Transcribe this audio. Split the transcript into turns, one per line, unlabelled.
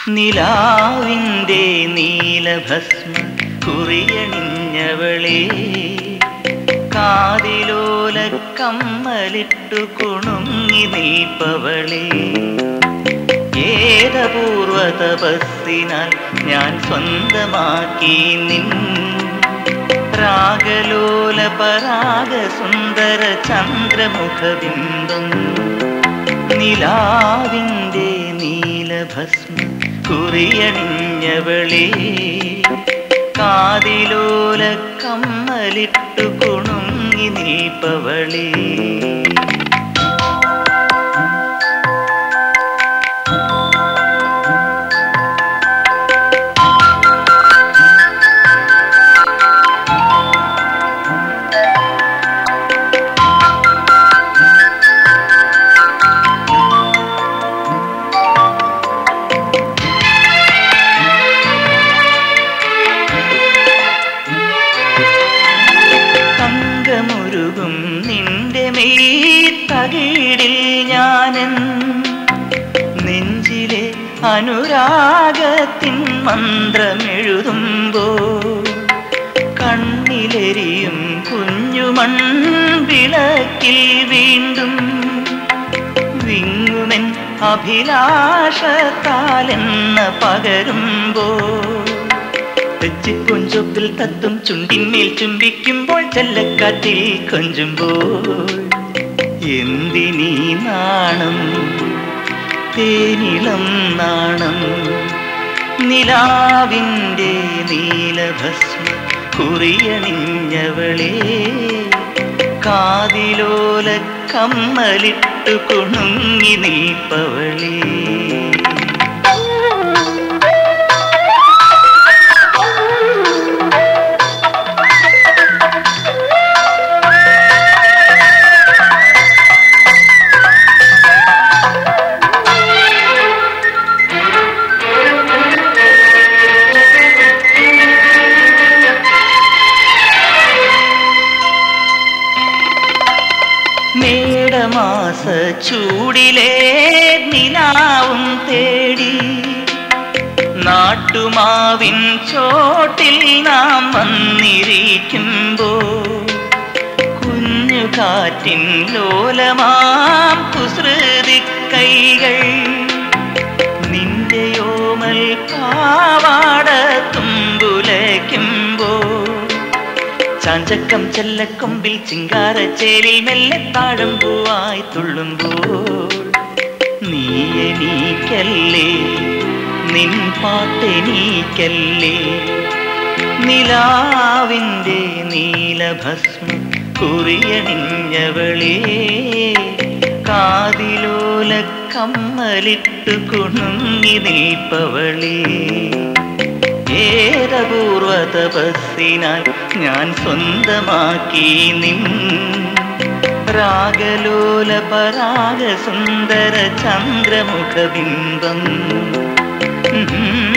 നിലാവിൻ്റെ നീലഭസ്മ കുറിയണിഞ്ഞവളേ കാതിലോല കമ്മലിട്ടു കുണുങ്ങി നിൽപ്പവളേ ഏതപൂർവ തപസ്സിനാൽ ഞാൻ സ്വന്തമാക്കി നിൻ രാഗലോല പരാഗ സുന്ദര ചന്ദ്രമുഖബിംബം നിലാവിൻ്റെ നീലഭസ്മ കുറിയണിഞ്ഞവളേ കാതിലോല കമ്മലിട്ടു കുണുങ്ങി നീപ്പവളേ തങ്കമുരുകും നിന്റെ മെയ്തകിടിൽ ഞാനൻ നെഞ്ചിലെ അനുരാഗത്തിൻ മന്ത്രമെഴുതുമ്പോ കണ്ണിലെരിയും കുഞ്ഞുമൺ വിളക്കിൽ വീണ്ടും വിങ്ങുമെൻ അഭിലാഷത്താലെന്ന പകരുമ്പോ തെച്ചിപ്പൊഞ്ചൊപ്പിൽ തത്തും ചുണ്ടിന്മേൽ ചുംബിക്കുമ്പോൾ ചെല്ലക്കാറ്റിൽ കൊഞ്ചുമ്പോൾ എന്തിനീ നാണം തേനിളം നാണം നിലാവിൻ്റെ നീലഭസ്മ കുറിയണിഞ്ഞവളേ കാതിലോല കമ്മലിട്ടു കുണുങ്ങി നിൽപ്പവളേ മേടമാസ ചൂടിലെ നിലാവും തേടി നാട്ടുമാവിൻ ചോട്ടിൽ നാം വന്നിരിക്കുമ്പോ കുഞ്ഞു കാറ്റിൻ ലോലമാം കുസൃതി കൈകൾ നിന്റെയോമൽ പാവാട തുമ്പുലയ്ക്കുമ്പോ ചാഞ്ചക്കം ചെല്ലക്കൊമ്പിൽ ചിങ്കാരച്ചേലിൽ മെല്ലെ താഴം പൂവായി തുള്ളുമ്പോൾ നീ എണീക്കല്ലേ നിൻ പാട്ടെണീക്കല്ലേ നിലാവിൻ്റെ നീലഭസ്മ കുറിയണിഞ്ഞവളേ കാതിലോല കമ്മലിട്ടു കുണുങ്ങി നിൽപ്പവളേ ഏതപൂർവ തപസ്സിനാൽ ഞാൻ സ്വന്തമാക്കി നിൻ രാഗലോല പരാഗ സുന്ദര ചന്ദ്രമുഖബിംബം ഉം